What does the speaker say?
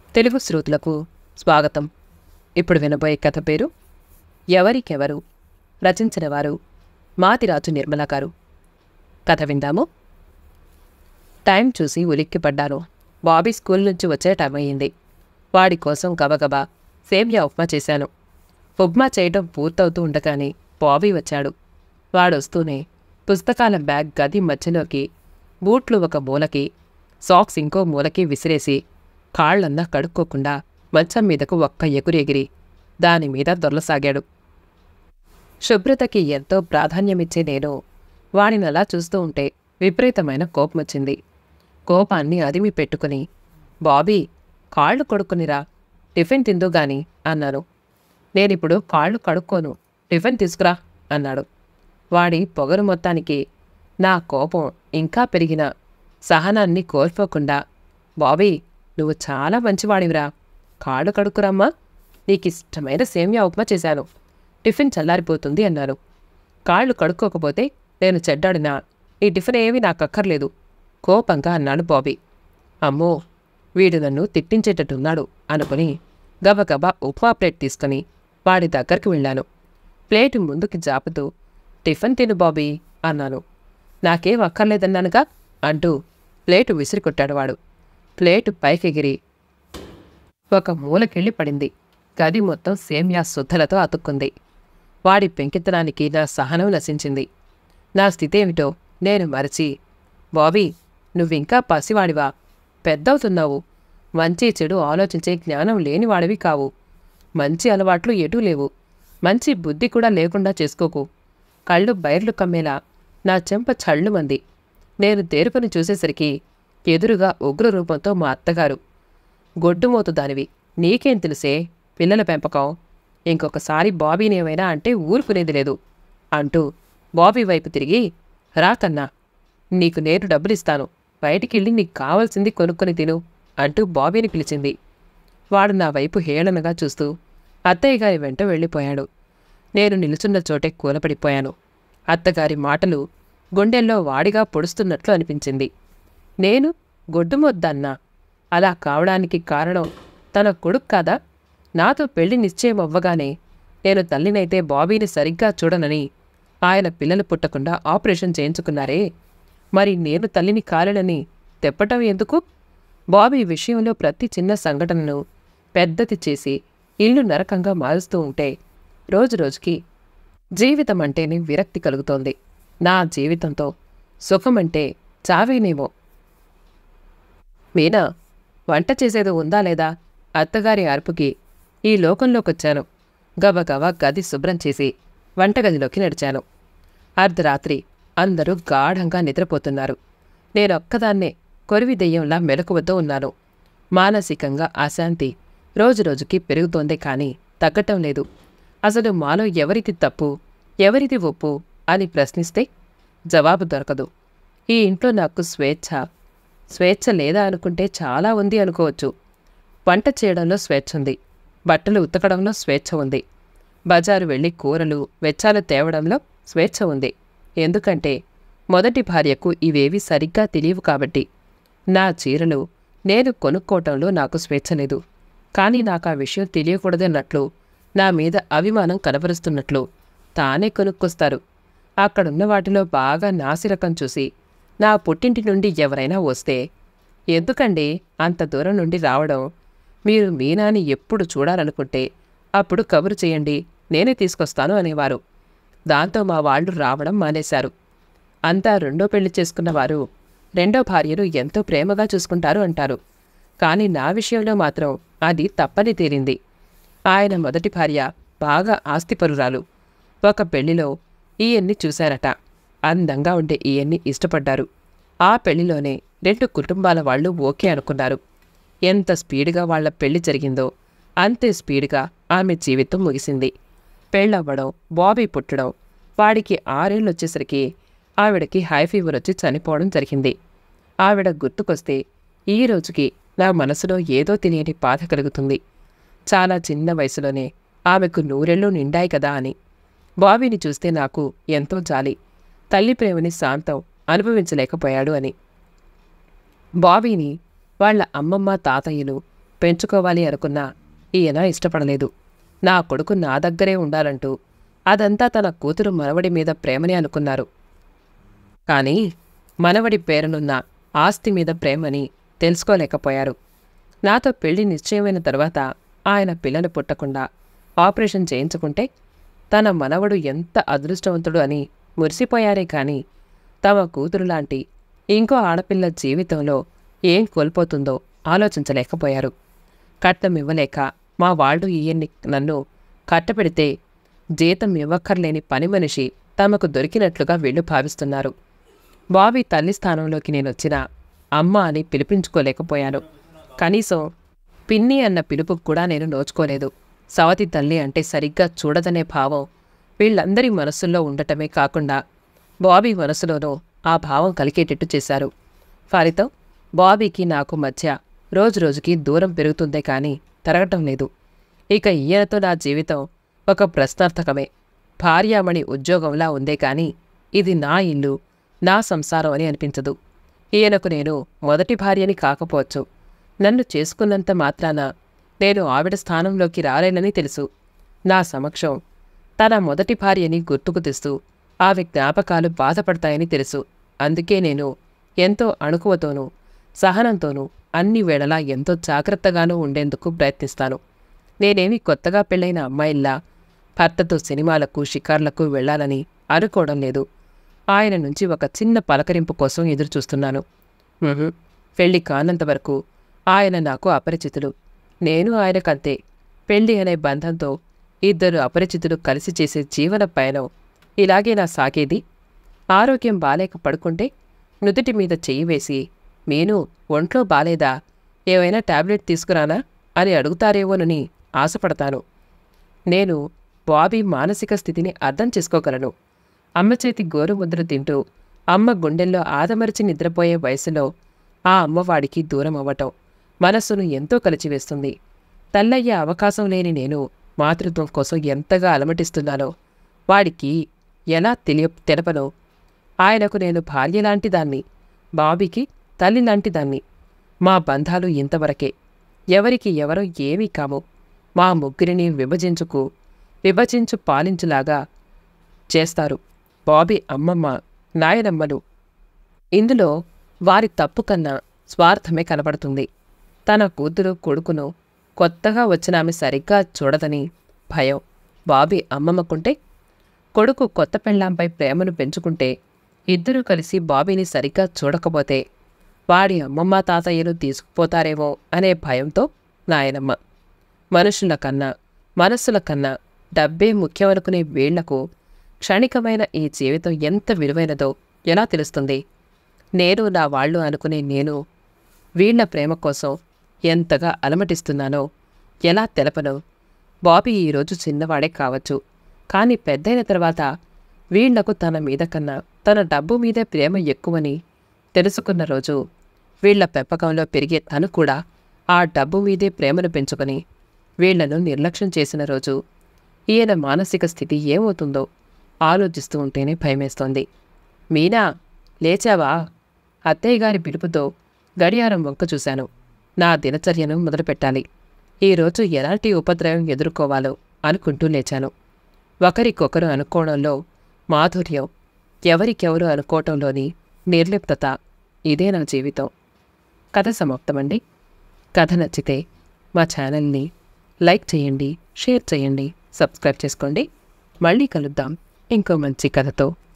తెలుగు శ్రోతలకు స్వాగతం ఇప్పుడు వినబోయే కథ పేరు ఎవరికెవరు రచించిన వారు మాతిరాజు నిర్మల గారు కథ విందాము టైం చూసి ఉలిక్కిపడ్డాను బాబీ స్కూల్ నుంచి వచ్చే టైం అయ్యింది వాడి కోసం గబగబా సేమ్యా ఉప్మా చేశాను ఉప్మా చేయడం పూర్తవుతూ ఉండగానే బాబీ వచ్చాడు వాడొస్తూనే పుస్తకాల బ్యాగ్ గది మధ్యలోకి బూట్లు ఒక మూలకి సాక్స్ ఇంకో మూలకి విసిరేసి కాళ్ళన్నా కడుక్కోకుండా మంచం మీదకు ఒక్క ఎగురు ఎగిరి దాని మీద దొరలసాగాడు శుభ్రతకి ఎంతో ప్రాధాన్యమిచ్చే నేను వాడిని అలా చూస్తూ ఉంటే విపరీతమైన కోపం వచ్చింది కోపాన్ని అదిమి పెట్టుకుని బాబీ కాళ్ళు కొడుకునిరా టిఫిన్ తిందు గాని అన్నాను నేనిప్పుడు కాళ్ళు కడుక్కోను టిఫిన్ తీసుకురా అన్నాడు వాడి పొగరు మొత్తానికి నా కోపం ఇంకా పెరిగిన సహనాన్ని కోల్పోకుండా బాబీ నువ్వు చాలా మంచివాడివిరా కాళ్ళు కడుక్కురమ్మా నీకిష్టమైన సేమ్యా ఉప్మా చేశాను టిఫిన్ చల్లారిపోతుంది అన్నారు కాళ్ళు కడుక్కోకపోతే నేను చెడ్డాడినా ఈ టిఫిన్ ఏమీ నాకు అక్కర్లేదు కోపంగా అన్నాడు బాబీ అమ్మో వీడు నన్ను తిట్టించేటట్టున్నాడు అనుకుని గబగబా ఉప్మా ప్లేట్ తీసుకుని వాడి దగ్గరికి వెళ్ళాను ప్లేట్ ముందుకి జాపుతూ టిఫిన్ తిను బాబీ అన్నాను నాకేం అక్కర్లేదన్నానుగా అంటూ ప్లేటు విసిరికొట్టాడు వాడు ప్లేటు పైకెగిరి ఒక మూలకెళ్ళి పడింది గది మొత్తం సేమ్యా శుద్ధలతో అతుక్కుంది వాడి పెంకితనానికి నా సహనం నశించింది నా స్థితి ఏమిటో నేను మరచి బాబీ నువ్వింకా పసివాడివా పెద్దవుతున్నావు మంచి చెడు ఆలోచించే జ్ఞానం లేనివాడివి కావు మంచి అలవాట్లు ఎటూ లేవు మంచి బుద్ధి కూడా లేకుండా చేసుకోకు కళ్ళు బైర్లు కమ్మేలా నా చెంప చళ్ళుమంది నేను తేరుకొని చూసేసరికి ఎదురుగా ఉగ్ర రూపంతో మా అత్తగారు గొడ్డుమోతు దానివి నీకేం తెలిసే పిల్లల పెంపకం ఇంకొకసారి బాబీనేమైనా అంటే ఊరుకునేది లేదు అంటూ బాబీ వైపు తిరిగి రా కన్నా నీకు నేను డబ్బులిస్తాను బయటికెళ్ళి నీకు కావాల్సింది కొనుక్కొని తిను అంటూ బాబీని పిలిచింది వాడు నా వైపు హేళనగా చూస్తూ అత్తయ్య గారి వెంట వెళ్ళిపోయాడు నేను నిలుచున్న చోటే కూలపడిపోయాను అత్తగారి మాటలు గుండెల్లో వాడిగా పొడుస్తున్నట్లు అనిపించింది నేను గొడ్డుమొద్దన్నా అలా కావడానికి కారణం తన కొడుకు కాదా నాతో పెళ్లి నిశ్చయం అవ్వగానే నేను తల్లినైతే బాబీని సరిగ్గా చూడనని ఆయన పిల్లలు పుట్టకుండా ఆపరేషన్ చేయించుకున్నారే మరి నేను తల్లిని కాలేనని తెప్పటం ఎందుకు బాబీ విషయంలో ప్రతి చిన్న సంఘటనను పెద్దది చేసి ఇల్లు నరకంగా మారుస్తూ ఉంటే రోజురోజుకి జీవితం అంటేనే విరక్తి కలుగుతోంది నా జీవితంతో సుఖమంటే చావేనేమో మీనా వంట చేసేది ఉందా లేదా అత్తగారి అరుపుకి ఈ లోకంలోకొచ్చాను గబగబా గది శుభ్రం చేసి వంటగదిలోకి నడిచాను అర్ధరాత్రి అందరూ గాఢంగా నిద్రపోతున్నారు నేనొక్కదాన్నే కొరివి దెయ్యంలా మెలకువతో ఉన్నాను మానసికంగా అశాంతి రోజురోజుకి పెరుగుతోందే కానీ తగ్గటం లేదు అసలు మాలో ఎవరిది తప్పు ఎవరిది ఒప్పు అని ప్రశ్నిస్తే జవాబు దొరకదు ఈ ఇంట్లో నాకు స్వేచ్ఛ స్వేచ్ఛ లేదా అనుకుంటే చాలా ఉంది అనుకోవచ్చు వంట చేయడంలో స్వేచ్ఛ ఉంది బట్టలు ఉతకడంలో స్వేచ్ఛ ఉంది బజారు వెళ్ళి కూరలు వెచ్చాలు తేవడంలో స్వేచ్ఛ ఉంది ఎందుకంటే మొదటి భార్యకు ఇవేవి సరిగ్గా తెలియవు కాబట్టి నా చీరలు నేను కొనుక్కోవటంలో నాకు స్వేచ్ఛ లేదు కానీ నాకు ఆ విషయం తెలియకూడదన్నట్లు నా మీద అభిమానం కనబరుస్తున్నట్లు తానే కొనుక్కొస్తారు అక్కడున్న వాటిలో బాగా నాసిరకం చూసి నా పుట్టింటి నుండి ఎవరైనా వస్తే ఎందుకండి అంత దూరం నుండి రావడం మీరు మీనాని ఎప్పుడు చూడాలనుకుంటే అప్పుడు కబురు చేయండి నేనే తీసుకొస్తాను అనేవారు దాంతో మా వాళ్ళు రావడం మానేశారు అంతా రెండో పెళ్లి చేసుకున్న వారు రెండో భార్యను ఎంతో ప్రేమగా చూసుకుంటారు అంటారు కానీ నా విషయంలో మాత్రం అది తప్పని తీరింది ఆయన మొదటి భార్య బాగా ఆస్తిపరురాలు ఒక పెళ్లిలో ఈయన్ని చూశారట అందంగా ఉండే ఈయన్ని ఇష్టపడ్డారు ఆ పెళ్లిలోనే రెండు కుటుంబాల వాళ్ళు ఓకే అనుకున్నారు ఎంత స్పీడ్గా వాళ్ళ పెళ్లి జరిగిందో అంతే స్పీడ్గా ఆమె జీవితం ముగిసింది పెళ్ళవ్వడం బాబీ పుట్టడం వాడికి ఆరేళ్ళు వచ్చేసరికి ఆవిడకి హై ఫీవర్ వచ్చి చనిపోవడం జరిగింది ఆవిడ గుర్తుకొస్తే ఈ రోజుకి నా మనసులో ఏదో తెలియని బాధ కలుగుతుంది చాలా చిన్న వయసులోనే ఆమెకు నూరెళ్ళు నిండాయి కదా అని బాబీని చూస్తే నాకు ఎంతో జాలి తల్లి ప్రేమని శాంతం అనుభవించలేకపోయాడు అని బాబీని వాళ్ళ అమ్మమ్మ తాతయ్యలు పెంచుకోవాలి అనుకున్నా ఈయన ఇష్టపడలేదు నా కొడుకు నా దగ్గరే ఉండాలంటూ అదంతా తన కూతురు మనవడి మీద ప్రేమని అనుకున్నారు కానీ మనవడి పేరునున్న ఆస్తి మీద ప్రేమని తెలుసుకోలేకపోయారు నాతో పెళ్లి నిశ్చయమైన తర్వాత ఆయన పిల్లలు పుట్టకుండా ఆపరేషన్ చేయించుకుంటే తన మనవడు ఎంత అదృష్టవంతుడు అని మురిసిపోయారే కానీ తమ కూతురు లాంటి ఇంకో ఆడపిల్ల జీవితంలో ఏం కోల్పోతుందో ఆలోచించలేకపోయారు కట్నం ఇవ్వలేక మా వాళ్ళు ఈయన్ని నన్ను కట్టపెడితే జీతం ఇవ్వక్కర్లేని పని మనిషి తమకు దొరికినట్లుగా వీళ్ళు భావిస్తున్నారు బాబీ తల్లి స్థానంలోకి నేనొచ్చినా అమ్మ అని పిలిపించుకోలేకపోయాను కనీసం పిన్ని అన్న పిలుపుకు కూడా నేను నోచుకోలేదు సవతి తల్లి అంటే సరిగ్గా చూడదనే భావం వీళ్ళందరి మనసుల్లో ఉండటమే కాకుండా బాబీ మనసులోనూ ఆ భావం కలిగేటట్టు చేశారు ఫలితం బాబీకి నాకు మధ్య రోజురోజుకి దూరం పెరుగుతుందే కానీ తరగటం లేదు ఇక ఈయనతో నా జీవితం ఒక ప్రశ్నార్థకమే భార్యామణి ఉద్యోగంలా ఉందే కానీ ఇది నా ఇల్లు నా సంసారం అని అనిపించదు ఈయనకు నేను మొదటి భార్యని కాకపోవచ్చు నన్ను చేసుకున్నంత మాత్రాన నేను ఆవిడ స్థానంలోకి రాలేనని తెలుసు నా సమక్షం తన మొదటి భార్యని గుర్తుకు తెస్తూ ఆమె జ్ఞాపకాలు బాధపడతాయని తెలుసు అందుకే నేను ఎంతో అణుకువతోనూ సహనంతోనూ అన్ని వేళలా ఎంతో జాగ్రత్తగానూ ఉండేందుకు ప్రయత్నిస్తాను నేనేమి కొత్తగా పెళ్ళైన అమ్మాయిల్లా భర్తతో సినిమాలకు షికార్లకు వెళ్ళాలని అనుకోవడం లేదు ఆయన నుంచి ఒక చిన్న పలకరింపు కోసం ఎదురుచూస్తున్నాను ఉహుం, పెళ్లి కానంత వరకు ఆయన నాకు అపరిచితులు నేను ఆయనకంతే పెళ్లి అనే బంధంతో ఇద్దరు అపరిచితులు కలిసి చేసే జీవన పయనం ఇలాగే నా సాగేది ఆరోగ్యం బాలేక పడుకుంటే నుదుటి మీద చెయ్యి వేసి మీను ఒంట్లో బాలేదా ఏవైనా టాబ్లెట్ తీసుకురానా అని అడుగుతారేమోనని ఆశపడతాను నేను బాబీ మానసిక స్థితిని అర్థం చేసుకోగలను అమ్మ చేతి గోరుముద్ర తింటూ అమ్మ గుండెల్లో ఆదమరిచి నిద్రపోయే వయసులో ఆ అమ్మవాడికి దూరం అవ్వటం మనస్సును ఎంతో కలిచివేస్తుంది తల్లయ్యే అవకాశం లేని నేను మాతృత్వం కోసం ఎంతగా అలమటిస్తున్నానో వాడికి ఎలా తెలియ తెలపనో ఆయనకు నేను భార్య లాంటి దాన్ని బాబీకి తల్లి లాంటి దాన్ని మా బంధాలు ఇంతవరకే ఎవరికి ఎవరో ఏమీ కాము మా ముగ్గురిని విభజించుకు విభజించు పాలించులాగా చేస్తారు బాబీ అమ్మమ్మ నాయనమ్మలు ఇందులో వారి తప్పు కన్నా స్వార్థమే కనబడుతుంది తన కూతురు కొడుకును కొత్తగా వచ్చిన ఆమె సరిగ్గా చూడదని భయం బాబీ అమ్మమ్మకుంటే కొడుకు కొత్త పెళ్ళాంపై ప్రేమను పెంచుకుంటే ఇద్దరూ కలిసి బాబీని సరిగ్గా చూడకపోతే వాడి అమ్మమ్మ తాతయ్యను తీసుకుపోతారేమో అనే భయంతో నాయనమ్మ మనుషుల కన్నా మనస్సుల కన్నా డబ్బే ముఖ్యమనుకునే వీళ్లకు క్షణికమైన ఈ జీవితం ఎంత విలువైనదో ఎలా తెలుస్తుంది నేను నా వాళ్ళు అనుకునే నేను వీళ్ల ప్రేమ కోసం ఎంతగా అలమటిస్తున్నానో ఎలా తెలపను బాబీ ఈరోజు చిన్నవాడే కావచ్చు కానీ పెద్దయిన తర్వాత వీళ్లకు తన మీద కన్నా తన డబ్బు మీదే ప్రేమ ఎక్కువని తెలుసుకున్న రోజు వీళ్ల పెంపకంలో పెరిగే తను కూడా ఆ డబ్బు మీదే ప్రేమను పెంచుకొని వీళ్లను నిర్లక్ష్యం చేసిన రోజు ఈయన మానసిక స్థితి ఏమవుతుందో ఆలోచిస్తూ ఉంటేనే భయమేస్తోంది మీనా లేచావా అత్తయ్య గారి పిలుపుతో గడియారం వంక చూశాను నా దినచర్యను మొదలుపెట్టాలి ఈరోజు ఎలాంటి ఉపద్రవం ఎదుర్కోవాలో అనుకుంటూ లేచాను ఒకరికొకరు అనుకోవడంలో మాధుర్యం ఎవరికెవరు అనుకోవటంలోని నిర్లిప్తత ఇదే నా జీవితం కథ సమాప్తమండి కథ నచ్చితే మా ఛానల్ని లైక్ చేయండి షేర్ చేయండి సబ్స్క్రైబ్ చేసుకోండి మళ్ళీ కలుద్దాం ఇంకో మంచి కథతో